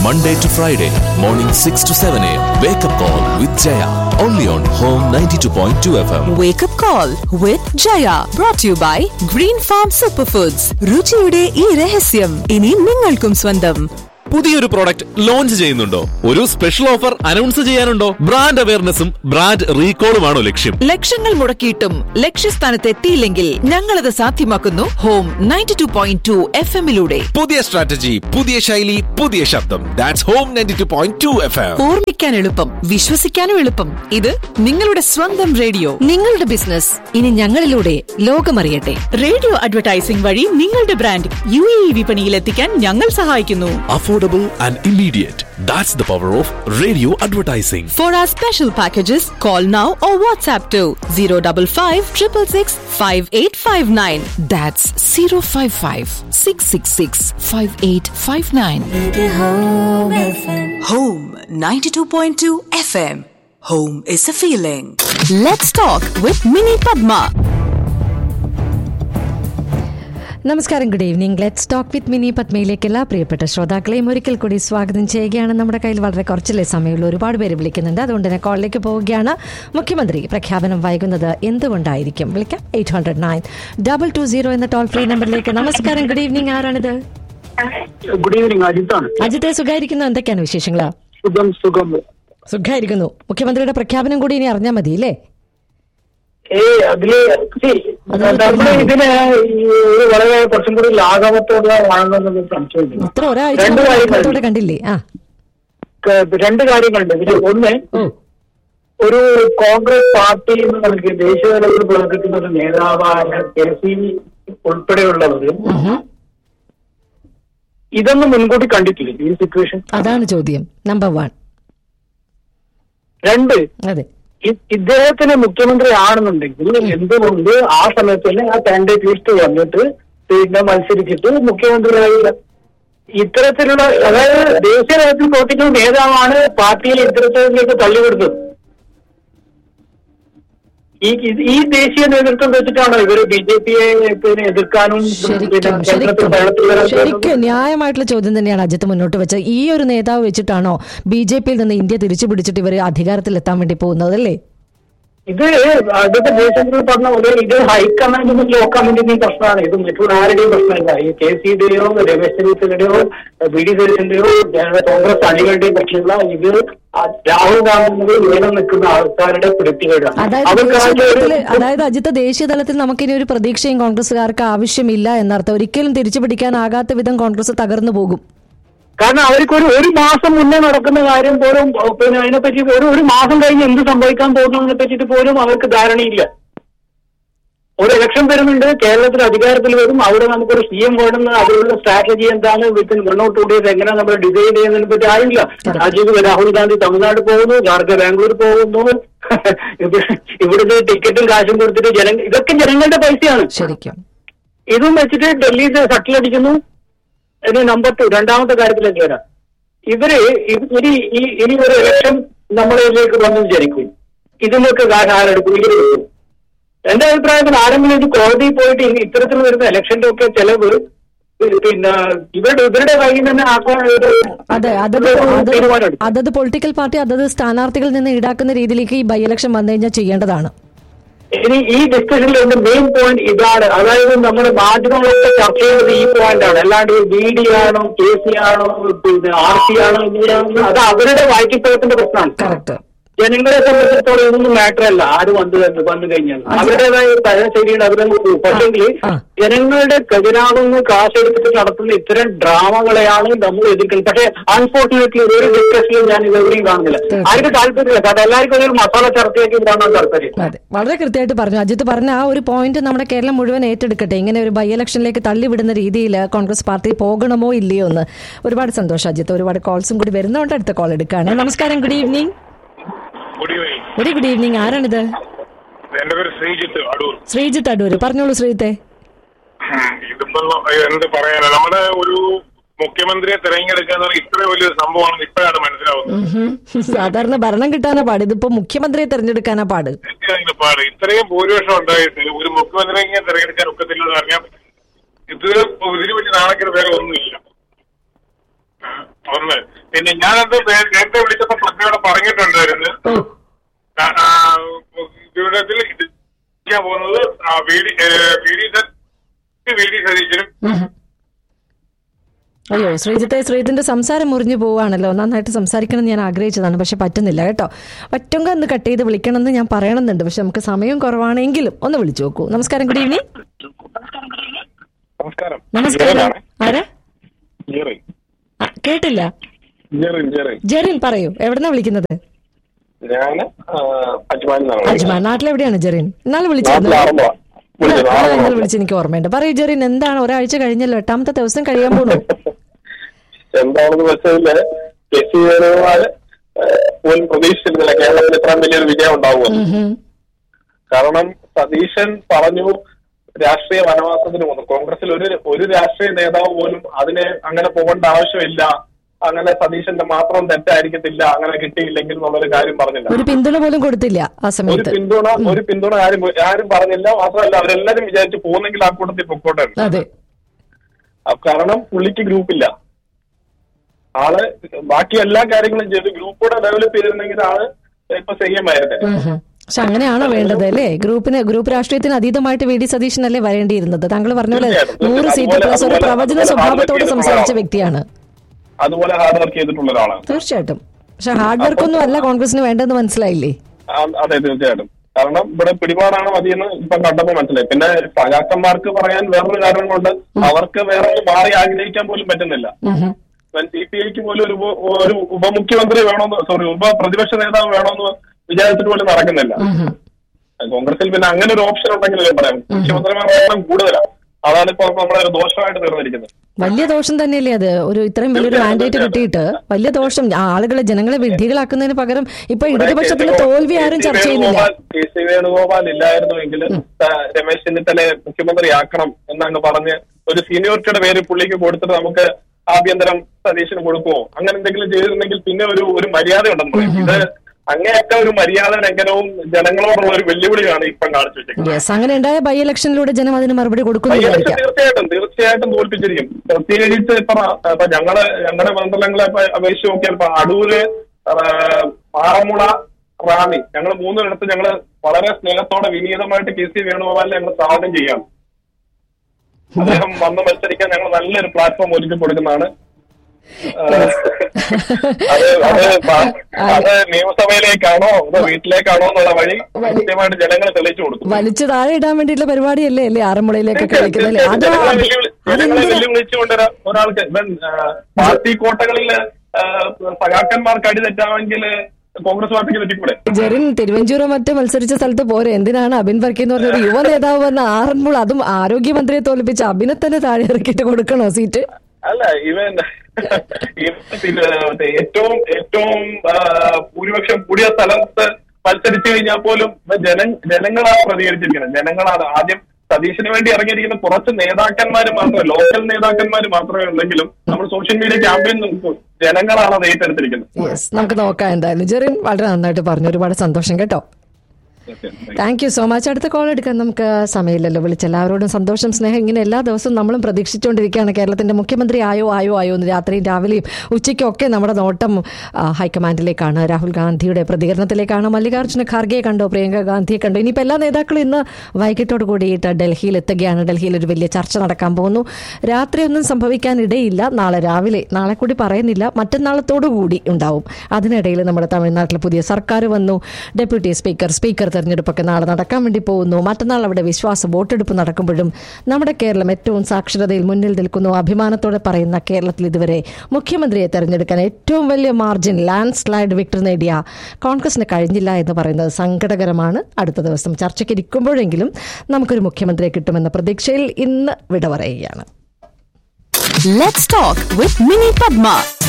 Monday to Friday, morning 6 to 7 a.m. Wake up call with Jaya. Only on Home 92.2 FM. Wake up call with Jaya brought to you by Green Farm Superfoods. രുചിയുടെ ഈ രഹസ്യം ഇനി നിങ്ങൾക്കും സ്വന്തം പുതിയൊരു product launch ചെയ്യുന്നുണ്ടോ ഒരു special offer announce ചെയ്യാനുണ്ടോ ബ്രാൻഡ് അവയർനെസ്സും ബ്രാൻഡ് റീകോളുമാണോ ലക്ഷ്യം ലക്ഷങ്ങൾ മുടക്കിയിട്ടും ലക്ഷ്യസ്ഥാനത്ത് എത്തിയില്ലെങ്കിൽ ഞങ്ങളത് സാധ്യമാക്കുന്നു home ninety two point two F എമ്മിലൂടെ പുതിയ സ്ട്രാറ്റജി പുതിയ ശൈലി പുതിയ ശബ്ദം that's home ninety two point two F M ഓർമ്മിക്കാൻ എളുപ്പം വിശ്വസിക്കാനും എളുപ്പം ഇത് നിങ്ങളുടെ സ്വന്തം റേഡിയോ നിങ്ങളുടെ ബിസിനസ് ഇനി ഞങ്ങളിലൂടെ ലോകമറിയട്ടെ റേഡിയോ അഡ്വർടൈസിംഗ് വഴി നിങ്ങളുടെ ബ്രാൻഡ് യു എ ഇ വിപണിയിൽ എത്തിക്കാൻ ഞങ്ങൾ സഹായിക്കുന്നു affordable and immediate that's the power of radio advertising For our special packages, call now or WhatsApp to 055 666 5859. That's zero five five six six six five eight five nine Home 92.2 FM. Home is a feeling. Let's talk with Mini Padma. നമസ്കാരം good evening let's talk with Mini പത്മയിലേക്ക് എല്ലാ പ്രിയപ്പെട്ട ശ്രോതാക്കളെയും ഒരിക്കൽ കൂടി സ്വാഗതം ചെയ്യുകയാണ് നമ്മുടെ കയ്യിൽ വളരെ കുറച്ചല്ലേ സമയമുള്ളൂ ഒരുപാട് പേര് വിളിക്കുന്നുണ്ട് അതുകൊണ്ട് തന്നെ കോളിലേക്ക് പോവുകയാണ് മുഖ്യമന്ത്രി പ്രഖ്യാപനം വൈകുന്നത് എന്തുകൊണ്ടായിരിക്കും വിളിക്കാം eight hundred nine double two zero എന്ന ടോൾ ഫ്രീ നമ്പറിലേക്ക് നമസ്കാരം ഗുഡ് ഈവനിംഗ് ആരാണിത് ഗുഡ് ഈവനിങ് അജിത്താണ് അജിത്തെ സുഖായിരിക്കുന്നു എന്തൊക്കെയാണ് വിശേഷങ്ങൾ സുഖം സുഖം സുഖായിരിക്കുന്നു മുഖ്യമന്ത്രിയുടെ പ്രഖ്യാപനം കൂടി ഇനി അറിഞ്ഞാൽ മതി അല്ലേ ഏ അതില് see, നമ്മുടെ ഇതിന് ഈ ഒരു വളരെ കുറച്ചും കൂടി ലാഘവത്തോടെ വാങ്ങുന്നത് സംശയമില്ല ഇത്ര ഒരാഴ്ച രണ്ട് നമ്മൾ കാര്യങ്ങൾ അത്ഭുതത്തോടെ കണ്ടില്ലേ ആ ക- രണ്ട് കാര്യങ്ങളുണ്ട് ഇതിൽ ഒന്ന് ഓ ഒരു കോൺഗ്രസ് പാർട്ടി എന്ന് നമുക്ക് ദേശീയ തലത്തിൽ പ്രവർത്തിക്കുന്ന ഒരു നേതാവായ കെ സി ഉൾപ്പെടെയുള്ളവർ ഇതൊന്നും മുൻകൂട്ടി കണ്ടിട്ടില്ല ഈ സിറ്റുവേഷൻ അതാണ് ചോദ്യം നമ്പർ വൺ രണ്ട് അതെ ഇ- ഇദ്ദേഹത്തിന് മുഖ്യമന്ത്രി ആണെന്നുണ്ടെങ്കിൽ എന്തുകൊണ്ട് ആ സമയത്ത് തന്നെ ആ കാൻഡിഡേറ്റ് ലിസ്റ്റ് വന്നിട്ട് പിന്നെ മത്സരിച്ചിട്ട് മുഖ്യമന്ത്രിയായി ഇത്തരത്തിലുള്ള അതായത് ദേശീയ തലത്തിൽ പ്രവർത്തിക്കുന്ന നേതാവാണ് പാർട്ടിയെ ഇത്തരത്തിലേക്ക് തള്ളിവിടുന്നത് ഈ ഇത് ഈ ദേശീയ നേതൃത്വം വെച്ചിട്ടാണോ ഇവര് ബി ജെ പിയെ പിന്നെ എതിർക്കാനും പിന്നെ ശരിക്കും കേന്ദ്രത്തിൽ ശരിക്കും ഭരണത്തിൽ വരാൻ ശരിക്കും ന്യായമായിട്ടുള്ള ചോദ്യം തന്നെയാണ് അജിത്ത് മുന്നോട്ട് വെച്ചത് ഈ ഒരു നേതാവ് വെച്ചിട്ടാണോ ബി ജെ പിയിൽ നിന്ന് ഇന്ത്യ തിരിച്ചു പിടിച്ചിട്ട് ഇവർ അധികാരത്തിൽ എത്താൻ വേണ്ടി പോകുന്നത് അല്ലേ ഇത് അടുത്ത ജയശങ്കർ പറഞ്ഞ പോലെ ഇത് ഹൈക്കമാൻഡിനും ലോ കമാൻഡിന്റെയും പ്രശ്നമാണ് ഇത് മറ്റുള്ള ആരുടെയും പ്രശ്നമല്ല ഈ കെ സിയുടെയോ രമേശ് ചെന്നിത്തലയുടെയോ ബി ഡി സതീശന്റെയോ കോൺഗ്രസ് അണികളുടെയും പ്രശ്നമില്ല ഇത് രാഹുൽ ഗാന്ധിയുടെ ഉയരം നിൽക്കുന്ന ആൾക്കാരുടെ പിടിപ്പുകേടാണ് അതായത് അവർക്ക് ദേശീയ ആകെ ഒരു- തലത്തിൽ അതായത് അജിത്ത് ദേശീയ തലത്തിൽ നമുക്കിനി ഒരു പ്രതീക്ഷയും കോൺഗ്രസ്സുകാർക്ക് ആവശ്യമില്ല എന്നർത്ഥം ഒരിക്കലും തിരിച്ചു പിടിക്കാനാകാത്ത വിധം കോൺഗ്രസ് തകർന്നു പോകും കാരണം അവർക്ക് ഒരു ഒരു മാസം മുന്നേ നടക്കുന്ന കാര്യം പോലും ഏഹ്, പിന്നെ അതിനെപ്പറ്റി ഒരു ഒരു മാസം കഴിഞ്ഞ് എന്ത് സംഭവിക്കാൻ പോകുന്നതിനെ പറ്റിയിട്ട് പോലും അവർക്ക് ധാരണയില്ല ഒരു ഇലക്ഷൻ വരുന്നുണ്ട് കേരളത്തിൽ അധികാരത്തിൽ വരും അവിടെ നമുക്കൊരു സി എം വേണമെന്ന് അതിലുള്ള സ്ട്രാറ്റജി എന്താണ് വിത്തിൻ മുന്നോട്ട് കൂടിയത് എങ്ങനെ നമ്മൾ ഡിസൈഡ് ചെയ്യുന്നതിനെ പറ്റി ആയില്ല രാജീവ് രാഹുൽ ഗാന്ധി തമിഴ്നാട് പോകുന്നു ഖാർഗെ ബാംഗ്ലൂർ പോകുന്നു ഇവിടെ- ഇവിടുത്തെ ടിക്കറ്റും കാശും കൊടുത്തിട്ട് ജന ഇതൊക്കെ ജനങ്ങളുടെ പൈസയാണ് ശരിക്കും ഇതും വെച്ചിട്ട് ഡൽഹിയിൽ സട്ടിൽ അടിക്കുന്നു ഇനി നമ്പർ ടു രണ്ടാമത്തെ കാര്യത്തിലേക്ക് വരാം ഇവര് ഇത് ഇനി ഈ ഇനി ഒരു ഇലക്ഷൻ നമ്മളിലേക്ക് വന്നു വിചാരിക്കും ഇതിനൊക്കെ കാശ് ആരെടുക്കും ഇവര് കൊടുക്കും. എന്റെ അഭിപ്രായത്തിൽ ആരെങ്കിലും ഇത് കോടതിയിൽ പോയിട്ട് ഇനി ഇത്തരത്തിൽ വരുന്ന ഇലക്ഷന്റെ ഒക്കെ ചെലവ് പിന്നെ ഇവരുടെ ഇവരുടെ കയ്യിൽ തന്നെ ആക്കാൻ ഒരു അതെ അതത് ഒരു അതത് തീരുമാനമെടുക്കും അതത് പൊളിറ്റിക്കൽ പാർട്ടി അതത് സ്ഥാനാർത്ഥികളിൽ നിന്ന് ഈടാക്കുന്ന രീതിയിലേക്ക് ഈ ബൈ ഇലക്ഷൻ വന്നു കഴിഞ്ഞാൽ ചെയ്യേണ്ടതാണ് ഇനി ഈ ഡിസ്കഷനിൽ എന്റെ മെയിൻ പോയിന്റ് ഇതാണ് അതായത് നമ്മുടെ മാധ്യമങ്ങളൊക്കെ ചർച്ച ചെയ്യുന്നത് ഈ പോയിന്റ് ആണ് അല്ലാണ്ട് ബി ഡി ആണോ കെ സി ആണോ പിന്നെ ആർ സി ആണോ എന്നിവരാണോ അത് അവരുടെ വായിക്കത്തോട്ടത്തിന്റെ പ്രശ്നമാണ് കറക്റ്റ് ജനങ്ങളെ സംബന്ധിച്ചിടത്തോളം ഇതൊന്നും മാറ്റർ അല്ല ആര് വന്നു കഴിഞ്ഞു വന്നു കഴിഞ്ഞാൽ അവരുടേതായ ശൈലിയാണ് അവരങ്ങ് പോകും പക്ഷെങ്കിൽ ആ. ജനങ്ങളുടെ ഖജനാവെന്ന് കാശെടുത്തിട്ട് നടത്തുന്ന ഇത്തരം ഡ്രാമകളെയാണ് നമ്മൾ എതിർക്കുന്നത് പക്ഷെ അൺഫോർച്ചുനേറ്റ്ലി ഒരു ഡിസ്കഷനിലും ഞാൻ ഇതെവിടെയും കാണുന്നില്ല ആർക്കും താല്പര്യമില്ല കാരണം എല്ലാവർക്കും ഒരു മസാല ചർച്ചയാക്കി ഇടാനാണ് താല്പര്യം അതെ വളരെ കൃത്യമായിട്ട് പറഞ്ഞു അജിത്ത് പറഞ്ഞ ആ ഒരു പോയിന്റ് നമ്മുടെ കേരളം മുഴുവൻ ഏറ്റെടുക്കട്ടെ ഇങ്ങനെ ഒരു ബൈ ഇലക്ഷനിലേക്ക് തള്ളിവിടുന്ന രീതിയിൽ കോൺഗ്രസ് പാർട്ടി പോകണമോ ഇല്ലയോ എന്ന് ഒരുപാട് സന്തോഷം അജിത്ത് ഒരുപാട് കോൾസും കൂടി വരുന്നതുകൊണ്ട് അടുത്ത കോൾ എടുക്കുകയാണ് നമസ്കാരം good evening good evening very good evening ആരാണിത് എന്റെ പേര് ശ്രീജിത്ത് അടൂർ ശ്രീജിത്ത് അടൂര് പറഞ്ഞോളൂ ശ്രീജിത്തെ ഇതിപ്പോ എന്ത് പറയാനാ നമ്മുടെ ഒരു മുഖ്യമന്ത്രിയെ തിരഞ്ഞെടുക്കുക എന്ന് പറഞ്ഞാൽ ഇത്ര വലിയൊരു സംഭവമാണെന്ന് ഇപ്പോഴാണ് മനസ്സിലാവുന്നത് ഉം. സാധാരണ ഭരണം കിട്ടാനാ പാട് ഇതിപ്പോ മുഖ്യമന്ത്രിയെ തിരഞ്ഞെടുക്കാനാ പാട് ഇതിന് പാട് ഇത്രയും ഭൂരിപക്ഷം ഉണ്ടായിട്ട് ഒരു മുഖ്യമന്ത്രിയെ തിരഞ്ഞെടുക്കാൻ ഒക്കത്തില്ല എന്ന് പറഞ്ഞാൽ ഇത് ഇതിന് പറ്റി നാണക്കേട് വേറെ ഒന്നുമില്ല ഒന്ന് പിന്നെ ഞാനത് നേ- നേരത്തെ വിളിച്ചപ്പോ പത്നിയോട് പറഞ്ഞിട്ടുണ്ടായിരുന്നു ആ, ആ, ജീവിതത്തിൽ ഇത് ചെയ്യാൻ പോകുന്നത് ആ, വി ഡി ഏ, വി ഡി സ- വി ഡി സതീശനും അയ്യോ ശ്രീജിത്തെ ശ്രീജിത്തിന്റെ സംസാരം മുറിഞ്ഞു പോവാണല്ലോ നന്നായിട്ട് സംസാരിക്കണം എന്ന് ഞാൻ ആഗ്രഹിച്ചതാണ് പക്ഷെ പറ്റുന്നില്ല കേട്ടോ പറ്റുമെങ്കിൽ ഒന്ന് കട്ട് ചെയ്ത് വിളിക്കണം എന്ന് ഞാൻ പറയണമെന്നുണ്ട് പക്ഷെ നമുക്ക് സമയം കുറവാണെങ്കിലും ഒന്ന് വിളിച്ചു നോക്കൂ നമസ്കാരം ഗുഡ് ഈവനിങ് നമസ്കാരം നമസ്കാരം ആരാ ജെറിൻ ആ, കേട്ടില്ല ജെറിൻ ജെറിൻ ജെറിൻ പറയൂ എവിടെന്നാ വിളിക്കുന്നത് ഞാന് അജ്മാനിൽ അജ്മാൻ നാട്ടിലെവിടെയാണ് ജെറിൻ ഇന്നാളെ വിളിച്ചിരുന്നു ഇന്നലെ വിളിച്ച് എനിക്ക് ഓർമ്മയുണ്ട് പറയൂ ജെറിൻ എന്താണ് ഒരാഴ്ച കഴിഞ്ഞല്ലോ എട്ടാമത്തെ ദിവസം കഴിയാൻ പോണു എന്താണെന്ന് വെച്ചാല് കെ സി വേണുഗോപാൽ പോലും പ്രതീക്ഷിച്ചിരുന്നില്ല കേരളത്തിൽ ഇത്രയും വലിയൊരു വിജയം ഉണ്ടാവുമെന്ന് ഉം. കാരണം സതീശൻ പറഞ്ഞു രാഷ്ട്രീയ വനവാസത്തിന് പോകുന്നു കോൺഗ്രസിൽ ഒരു ഒരു രാഷ്ട്രീയ നേതാവ് പോലും അതിനെ അങ്ങനെ പോകേണ്ട ആവശ്യമില്ല അങ്ങനെ സതീശന്റെ മാത്രം തെറ്റായിരിക്കത്തില്ല അങ്ങനെ കിട്ടിയില്ലെങ്കിൽ എന്നുള്ളൊരു കാര്യം പറഞ്ഞില്ല ഒരു പിന്തുണ പോലും കൊടുത്തില്ല ആ ഒരു സമയത്ത് പിന്തുണ ഒരു പിന്തുണ ആരും ആരും പറഞ്ഞില്ല മാത്രമല്ല അവരെല്ലാരും വിചാരിച്ചു പോകുന്നെങ്കിൽ ആ കൂട്ടത്തിൽ പൊക്കോട്ടെ എന്ന്. അതെ അ- കാരണം പുള്ളിക്ക് ഗ്രൂപ്പില്ല ആള് ബാക്കി എല്ലാ കാര്യങ്ങളും ചെയ്ത് ഗ്രൂപ്പോടെ ഡെവലപ്പ് ചെയ്തിരുന്നെങ്കിൽ ആള് ഇപ്പൊ ചെയ്യുമായിരുന്നു ഉം. പക്ഷെ അങ്ങനെയാണോ വേണ്ടത് അല്ലേ ഗ്രൂപ്പിന് ഗ്രൂപ്പ് രാഷ്ട്രീയത്തിന് അതീതമായിട്ട് വി ഡി സതീശനല്ലേ വരേണ്ടിയിരുന്നത് താങ്കൾ പറഞ്ഞ പോലെ തീർച്ചയായിട്ടും. നൂറ് സീറ്റ് അതുപോലെ- പ്ലസ് ഒരു അതുപോലെ- പ്രവചന അതുപോലെ സ്വഭാവത്തോടെ ഹാർഡ് സംസാരിച്ച വർക്ക് വ്യക്തിയാണ് അതുപോലെ ഹാർഡ് വർക്ക് ചെയ്തിട്ടുള്ള ഒരാളാണ് തീർച്ചയായിട്ടും പക്ഷെ ഹാർഡ് വർക്ക് ഒന്നും അല്ല കോൺഗ്രസിന് വേണ്ടതെന്ന് മനസ്സിലായില്ലേ ആ, അതെ തീർച്ചയായിട്ടും കാരണം ഇവിടെ പിടിപാടാണ് മതിയെന്ന് ഇപ്പൊ കണ്ടപ്പോ മനസ്സിലായി പിന്നെ സഖാക്കന്മാർക്ക് പറയാൻ വേറൊരു കാരണം കൊണ്ട് അവർക്ക് വേറെ ഒന്ന് മാറി ആഗ്രഹിക്കാൻ പോലും പറ്റുന്നില്ല ഉം. സി പി ഐക്ക് പോലും ഒരു ഉപ- ഒരു ഉപമുഖ്യമന്ത്രി വേണമെന്ന് സോറി ഉപ പ്രതിപക്ഷ നേതാവ് വേണമെന്ന് വിചാരിച്ചിട്ട് പോലും നടക്കുന്നില്ല ഉം. കോൺഗ്രസിൽ പിന്നെ അങ്ങനെ ഒരു ഓപ്ഷൻ ഉണ്ടെങ്കിൽ പറയാം മുഖ്യമന്ത്രിമാരുടെ എണ്ണം കൂടുതലാണ് അതാണ് ഇപ്പൊ നമ്മുടെ ഒരു ദോഷമായിട്ട് തീർന്നിരിക്കുന്നത് വലിയ ദോഷം തന്നെയല്ലേ അത് ഒരു ഇത്രയും വലിയൊരു മാൻഡേറ്റ് കിട്ടിയിട്ട് വലിയ ദോഷം ആളുകളെ ജനങ്ങളെ വിഡ്ഢികളാക്കുന്നതിന് പകരം ഇപ്പൊ ഇടതുപക്ഷത്തിന്റെ തോൽവി ആരും ചർച്ച ചെയ്യുന്നില്ല കെ സി വേണുഗോപാൽ ഇല്ലായിരുന്നുവെങ്കിൽ ആ, രമേശ് ചെന്നിത്തലയെ മുഖ്യമന്ത്രിയാക്കണം എന്നങ്ങ് പറഞ്ഞ് ഒരു സീനിയോറിറ്റിയുടെ പേര് പുള്ളിക്ക് കൊടുത്തിട്ട് നമുക്ക് ആഭ്യന്തരം സതീശന് കൊടുക്കുമോ അങ്ങനെ എന്തെങ്കിലും ചെയ്തിരുന്നെങ്കിൽ പിന്നെ ഒരു ഒരു മര്യാദ ഉണ്ടെന്ന് പറയും ഇത് അങ്ങേയറ്റം ഒരു മര്യാദ ലംഘനവും ജനങ്ങളോടുള്ള ഒരു വെല്ലുവിളിയാണ് ഇപ്പം കാണിച്ചു വെച്ചേക്കുന്നത് യെസ് അങ്ങനെ ഉണ്ടായ ബൈ ഇലക്ഷനിലൂടെ ജനം അതിന് മറുപടി പയ്യന്നൂർ കൊടുക്കുന്നില്ലായിരിക്കാം തീർച്ചയായിട്ടും തീർച്ചയായിട്ടും തോൽപ്പിച്ചിരിക്കും പ്രത്യേകിച്ച് ഇപ്പൊ ഇപ്പൊ ഞങ്ങള് ഞങ്ങളുടെ മണ്ഡലങ്ങളെ ഇപ്പൊ അപേക്ഷിച്ച് നോക്കിയാൽ ഇപ്പൊ അടൂര് ആ, പാറമുള റാന്നി ഞങ്ങൾ മൂന്നിടത്ത് ഞങ്ങള് വളരെ സ്നേഹത്തോടെ വിനീതമായിട്ട് കെ സി വേണുഗോപാലിനെ ഞങ്ങൾ സ്വാഗതം ചെയ്യാം അദ്ദേഹം വന്ന് മത്സരിക്കാൻ ഞങ്ങൾ നല്ലൊരു പ്ലാറ്റ്ഫോം ഒരുക്കി കൊടുക്കുന്നതാണ് ആ, അത് അത് പ- അത് നിയമസഭയിലേക്കാണോ അതോ വീട്ടിലേക്കാണോ എന്നുള്ള വഴി കൃത്യമായിട്ട് ജനങ്ങൾ തെളിയിച്ചു കൊടുക്കും വലിച്ചു താഴെ ഇടാൻ വേണ്ടിയിട്ടുള്ള പരിപാടിയല്ലേ അല്ലേ ആറന്മുളയിലേക്കൊക്കെ വിളിക്കുന്നത് അത് ജനങ്ങളെ വെല്ലുവിളി- ജനങ്ങളെ അതെന്തിനാ വെല്ലുവിളിച്ചുകൊണ്ട് ഒരാ- ഒരാൾക്ക് ഇവൻ ആ, പാർട്ടി കോട്ടകളിൽ സഖാക്കന്മാർക്ക് അടി തെറ്റാമെങ്കിൽ കോൺഗ്രസ് പാർട്ടിക്ക് തെറ്റിക്കൂടെ ജെറിൻ തിരുവഞ്ചൂരോ മറ്റോ മത്സരിച്ച സ്ഥലത്ത് പോരെ എന്തിനാണ് അബിൻ വർക്കി എന്ന് പറഞ്ഞ ഒരു യുവ നേതാവ് വന്ന ആറന്മുള അതും ആരോഗ്യമന്ത്രിയെ തോൽപ്പിച്ച് അബിനെ തന്നെ താഴെ ഇറക്കിയിട്ട് കൊടുക്കണോ സീറ്റ് അല്ല ഇവൻ ഇവൻ പിന്നെ മറ്റേ ഏറ്റവും ഏറ്റവും ആ, ഭൂരിപക്ഷം കൂടിയ സ്ഥലത്ത് മത്സരിച്ചു കഴിഞ്ഞാൽ പോലും ഇവൻ ജന ജനങ്ങളാണ് പ്രതികരിച്ചിരിക്കുന്നത് ജനങ്ങളാണ് ആദ്യം സതീശന് വേണ്ടി ഇറങ്ങിയിരിക്കുന്ന കുറച്ച് നേതാക്കന്മാർ മാത്രമേ ലോക്കൽ നേതാക്കന്മാർ മാത്രമേ ഉള്ളെങ്കിലും നമ്മൾ സോഷ്യൽ മീഡിയ ക്യാമ്പയിൻ നോക്കും ജനങ്ങളാണ് അത് ഏറ്റെടുത്തിരിക്കുന്നത് യെസ് നമുക്ക് നോക്കാം എന്തായാലും ജെറിൻ വളരെ നന്നായിട്ട് പറഞ്ഞു ഒരുപാട് സന്തോഷം കേട്ടോ താങ്ക് യു സോ മച്ച് അടുത്ത കോൾ എടുക്കാൻ നമുക്ക് സമയമില്ലല്ലോ വിളിച്ച് എല്ലാവരോടും സന്തോഷം സ്നേഹം ഇങ്ങനെ എല്ലാ ദിവസവും നമ്മളും പ്രതീക്ഷിച്ചുകൊണ്ടിരിക്കുകയാണ് കേരളത്തിന്റെ മുഖ്യമന്ത്രി ആയോ ആയോ ആയോ എന്ന് രാത്രിയും രാവിലെയും ഉച്ചയ്ക്കും ഒക്കെ നമ്മുടെ നോട്ടം ആ, ഹൈക്കമാൻഡിലേക്കാണ് രാഹുൽ ഗാന്ധിയുടെ പ്രതികരണത്തിലേക്കാണ് മല്ലികാർജ്ജുന ഖാർഗെയെ കണ്ടോ പ്രിയങ്ക ഗാന്ധിയെ കണ്ടോ ഇനിയിപ്പോൾ എല്ലാ നേതാക്കളും ഇന്ന് വൈകിട്ടോട് കൂടിയിട്ട് ഡൽഹിയിൽ എത്തുകയാണ് ഡൽഹിയിൽ ഒരു വലിയ ചർച്ച നടക്കാൻ പോകുന്നു രാത്രി ഒന്നും സംഭവിക്കാൻ ഇടയില്ല നാളെ രാവിലെ നാളെ കൂടി പറയുന്നില്ല മറ്റന്നാളത്തോടു കൂടി ഉണ്ടാവും അതിനിടയിൽ നമ്മുടെ തമിഴ്നാട്ടിൽ പുതിയ സർക്കാർ വന്നു ഡെപ്യൂട്ടി സ്പീക്കർ സ്പീക്കർ തെരഞ്ഞെടുപ്പൊക്കെ നാളെ നടക്കാൻ വേണ്ടി പോകുന്നു മറ്റന്നാൾ അവിടെ വിശ്വാസ വോട്ടെടുപ്പ് നടക്കുമ്പോഴും നമ്മുടെ കേരളം ഏറ്റവും സാക്ഷരതയിൽ മുന്നിൽ നിൽക്കുന്നു അഭിമാനത്തോടെ പറയുന്ന കേരളത്തിൽ ഇതുവരെ മുഖ്യമന്ത്രിയെ തെരഞ്ഞെടുക്കാൻ ഏറ്റവും വലിയ മാർജിൻ ലാൻഡ് സ്ലൈഡ് വിക്ടർ നേടിയ കോൺഗ്രസിന് കഴിഞ്ഞില്ല എന്ന് പറയുന്നത് സങ്കടകരമാണ് അടുത്ത ദിവസം ചർച്ചയ്ക്ക് ഇരിക്കുമ്പോഴെങ്കിലും നമുക്കൊരു മുഖ്യമന്ത്രിയെ കിട്ടുമെന്ന പ്രതീക്ഷയിൽ ഇന്ന് വിട പറയുകയാണ് Let's talk with Mini Padma.